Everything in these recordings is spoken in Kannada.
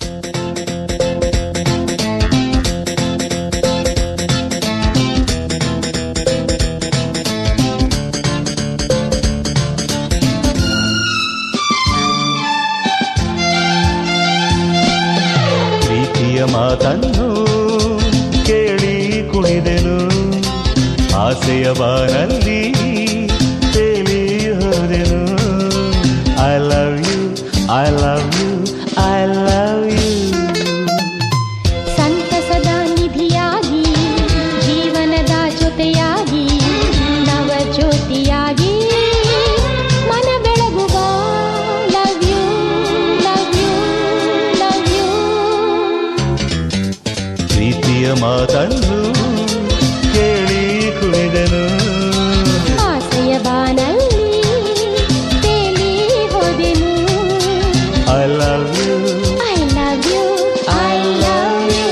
ಪ್ರೀತಿಯ ಮಾತನ್ನು ಕೇಳಿ ಕುಣಿದೆನು ಆಸೆಯ ಬಾನಲ್ಲಿ ತೇಲಿ ಹೋದೆನು I love you I love you I love you ಸಂತಸದ ನಿಧಿಯಾಗಿ ಜೀವನದ ಜೊತೆಯಾಗಿ ನವ ಜ್ಯೋತಿಯಾಗಿ ಮನ ಬೆಳಗುವ love you love you love you ಪ್ರೀತಿಯ ಮಾತನ್ನು ಕೇಳಿ ಕುಣಿದೆನು ಆಸೆಯ ಬಾನಲ್ಲಿ ತೇಲಿ ಹೋದೆನು I love you I love you I love you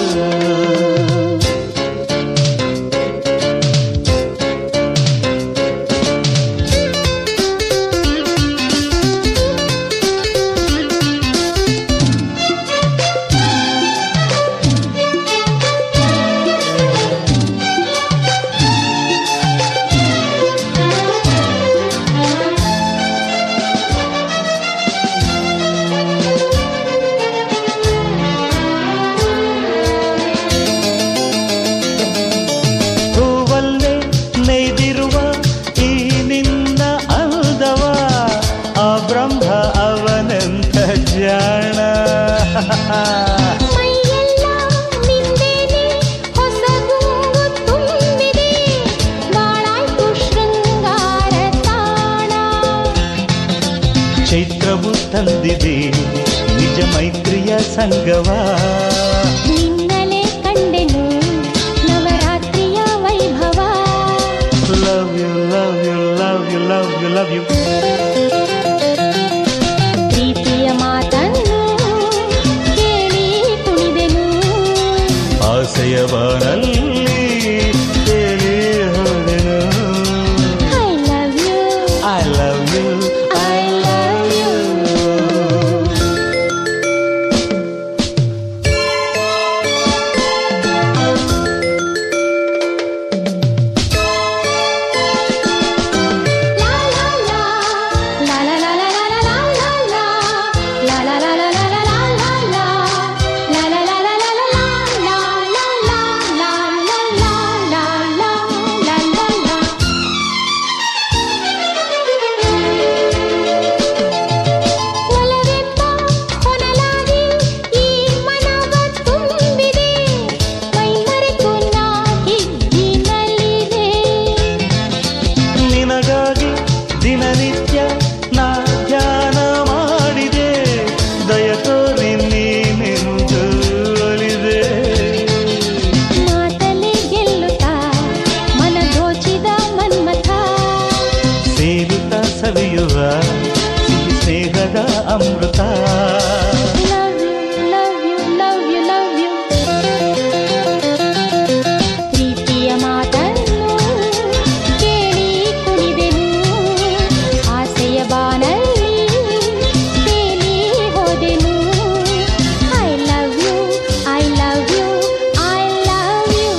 ಹೂವಲ್ಲೇ ನೈದಿರುವ ಈ ನಿನ್ನ ಅಂದವ ಆ ಬ್ರಹ್ಮ ಅವನೆಂಥ ಜಾಣ ಮೈಯೆಲ್ಲ ನಿಂದೇನೆ ಹೊಸಗು ತುಂಬಿದೆ ಬಾಳಾಯ್ತು ಶೃಂಗಾರ ತಾಣ ಚೈತ್ರವು ತಂದಿದೆ ನಿಜ ಮೈತ್ರಿಯ ಸಂಗವ ನಿನ್ನಲೆ ಕಂಡೆನು ನವರಾತ್ರಿಯ ವೈಭವ love you love you love you love you love you ಪ್ರೀತಿಯ ಮಾತನ್ನು ಕೇಳಿ ಕುಣಿದೆನು ಆಸೆಯ ಬಾನಲ್ಲಿ ತೇಲಿ ಹೋದೆನು I love you I love you I love you ಒಲವೆಂಬ ಹೊನಲಾಗಿ ಈ ಮನವ ತುಂಬಿದೆ ಮೈಮರೆತು ನಾ ಹಿಗ್ಗಿನಲ್ಲಿದೆ ನಿನಗಾಗಿ ದಿನನಿತ್ಯ ನಾ ಧ್ಯಾನ ಮಾಡಿದೆ ದಯ ತೋರಿ ನೀನೆಂದು ಒಲಿದೆ ಮಾತಲೆ ಗೆಲ್ಲುತ್ತಾ ಮನ ದೋಚಿದ ಮನ್ಮಥ ಸೇರುತ್ತ ಸವಿಯುವ ಸಿಹಿ ಸ್ನೇಹದ ಅಮೃತ love you love you love you love you ಪ್ರೀತಿಯ ಮಾತನ್ನು ಕೇಳಿ ಕುಣಿದೆನು ಆಸೆಯ ಬಾನಲ್ಲಿ ತೇಲಿ ಹೋದೆನು I love you I love you I love you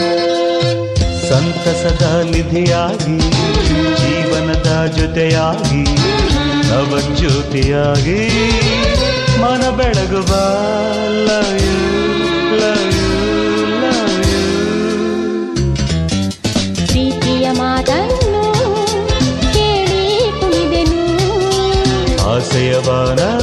ಸಂತಸದ ನಿಧಿಯಾಗಿ ಜೀವನದ ಜೊತೆಯಾಗಿ ನವಜ್ಯೋತಿಯಾಗಿ ಮನ ಬೆಳಗುವ love you love you love you ಪ್ರೀತಿಯ ಮಾತನ್ನು ಕೇಳಿ ಕುಣಿದೆನು ಆಸೆಯ ಬಾನ